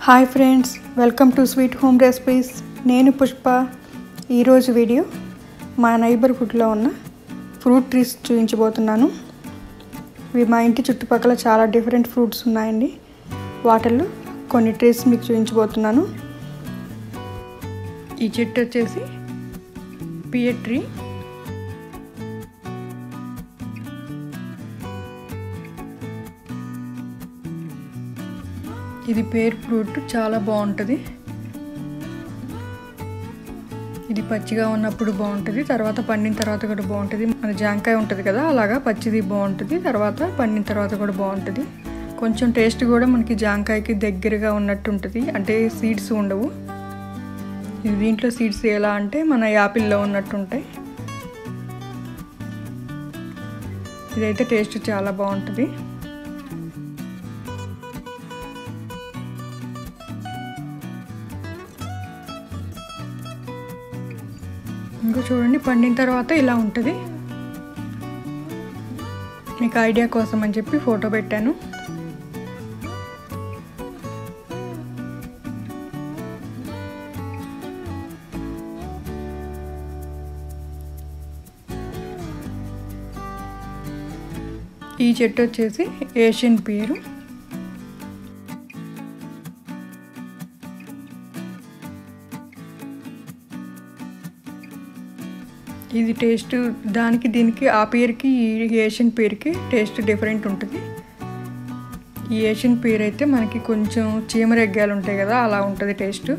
hi friends welcome to sweet home recipes నేను పుష్ప ఈరోజు video మా నైబర్హుడ్లో ఉన్న ఫ్రూట్ ట్రీస్ చూపించబోతున్నాను ఇవి మా ఇంటి చుట్టుపక్కల చాలా డిఫరెంట్ ఫ్రూట్స్ ఉన్నాయండి వాటిల్లో కొన్ని ట్రీస్ మీకు చూపించబోతున్నాను ఈ చెట్టు వచ్చేసి పియర్ ట్రీ ఇది పేర్ ఫ్రూట్ చాలా బాగుంటుంది ఇది పచ్చిగా ఉన్నప్పుడు బాగుంటుంది తర్వాత పండిన తర్వాత కూడా బాగుంటుంది మన జాంకాయ ఉంటుంది కదా అలాగా పచ్చిది బాగుంటుంది తర్వాత పండిన తర్వాత కూడా బాగుంటుంది కొంచెం టేస్ట్ కూడా మనకి జాంకాయకి దగ్గరగా ఉన్నట్టు ఉంటుంది అంటే సీడ్స్ ఉండవు ఇది దీంట్లో సీడ్స్ ఎలా అంటే మన యాపిల్లో ఉన్నట్టు ఉంటాయి ఇదైతే టేస్ట్ చాలా బాగుంటుంది ఇంకా చూడండి పండిన తర్వాత ఇలా ఉంటుంది మీకు ఐడియా కోసం అని చెప్పి ఫోటో పెట్టాను ఈ చెట్టు వచ్చేసి ఏషియన్ పేరు ఇది టేస్ట్ దానికి దీనికి ఆ పేరుకి ఈ ఏషియన్ పేరుకి టేస్ట్ డిఫరెంట్ ఉంటుంది ఈ ఏషియన్ పేరు అయితే మనకి కొంచెం చీమరెగ్గాలు ఉంటాయి కదా అలా ఉంటుంది టేస్ట్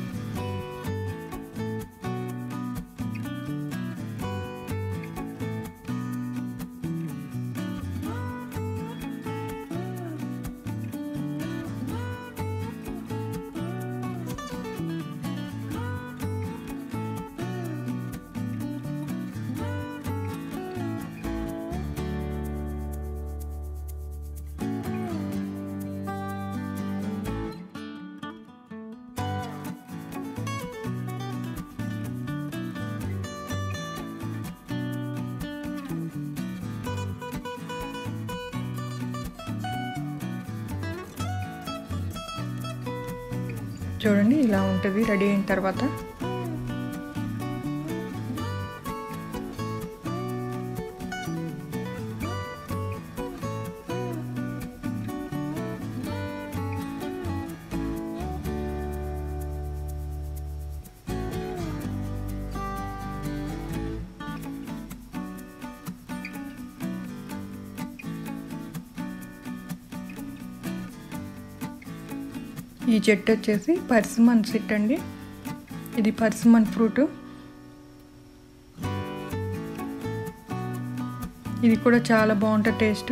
చూడండి ఇలా ఉంటుంది రెడీ అయిన తర్వాత ఈ చెట్టు వచ్చేసి పర్సిమన్ చెట్టు అండి ఇది పర్సిమన్ ఫ్రూట్ ఇది కూడా చాలా బాగుంటుంది టేస్ట్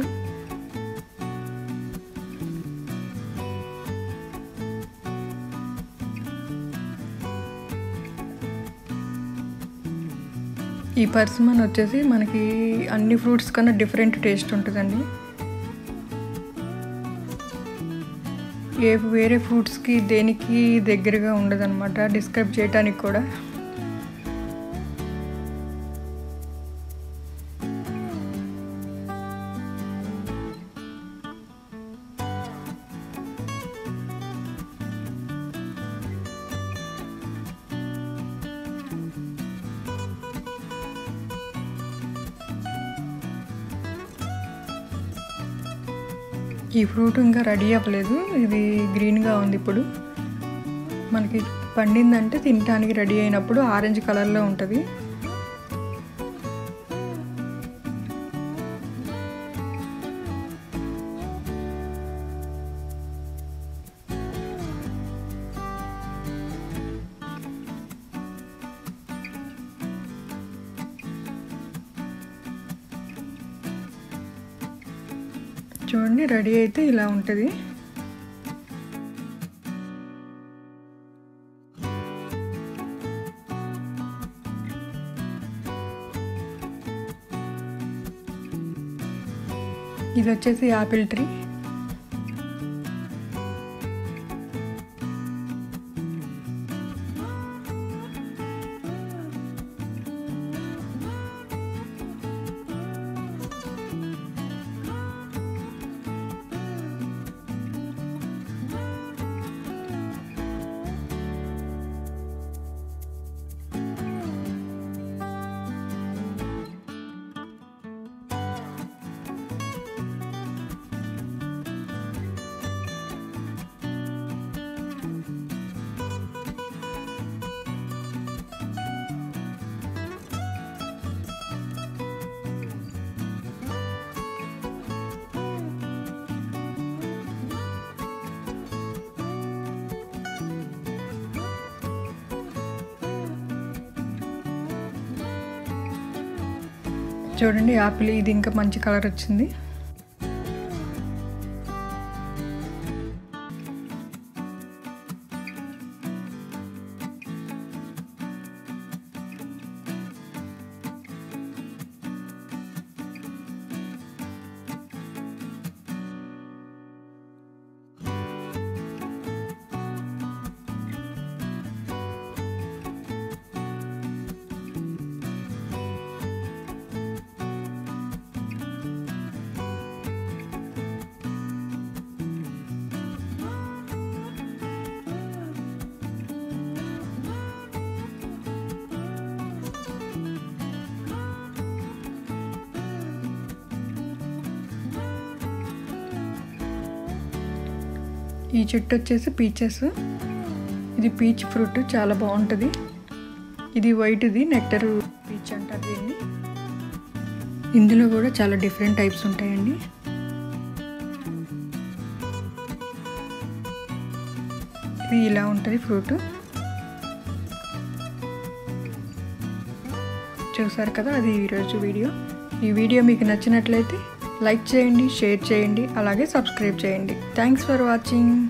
ఈ పర్సిమన్ వచ్చేసి మనకి అన్ని ఫ్రూట్స్ కన్నా డిఫరెంట్ టేస్ట్ ఉంటుందండి ఏ వేరే ఫ్రూట్స్కి దేనికి దగ్గరగా ఉండదన్నమాట డిస్క్రైబ్ చేయడానికి కూడా ఈ ఫ్రూట్ ఇంకా రెడీ అవ్వలేదు ఇది గ్రీన్గా ఉంది ఇప్పుడు మనకి పండిందంటే తినడానికి రెడీ అయినప్పుడు ఆరెంజ్ కలర్లో ఉంటుంది చూడండి రెడీ అయితే ఇలా ఉంటుంది ఇది వచ్చేసి యాపిల్ ట్రీ చూడండి యాపిల్ ఇది ఇంకా మంచి కలర్ వచ్చింది ఈ చెట్టు వచ్చేసి పీచెస్ ఇది పీచ్ ఫ్రూట్ చాలా బాగుంటుంది ఇది వైట్ది నెక్టర్ పీచ్ అంటారు దీన్ని ఇందులో కూడా చాలా డిఫరెంట్ టైప్స్ ఉంటాయండి ఇది ఇలా ఉంటుంది ఫ్రూట్ చూసారు కదా అది ఈరోజు వీడియో ఈ వీడియో మీకు నచ్చినట్లయితే లైక్ చేయండి షేర్ చేయండి అలాగే సబ్స్క్రైబ్ చేయండి థ్యాంక్స్ ఫర్ వాచింగ్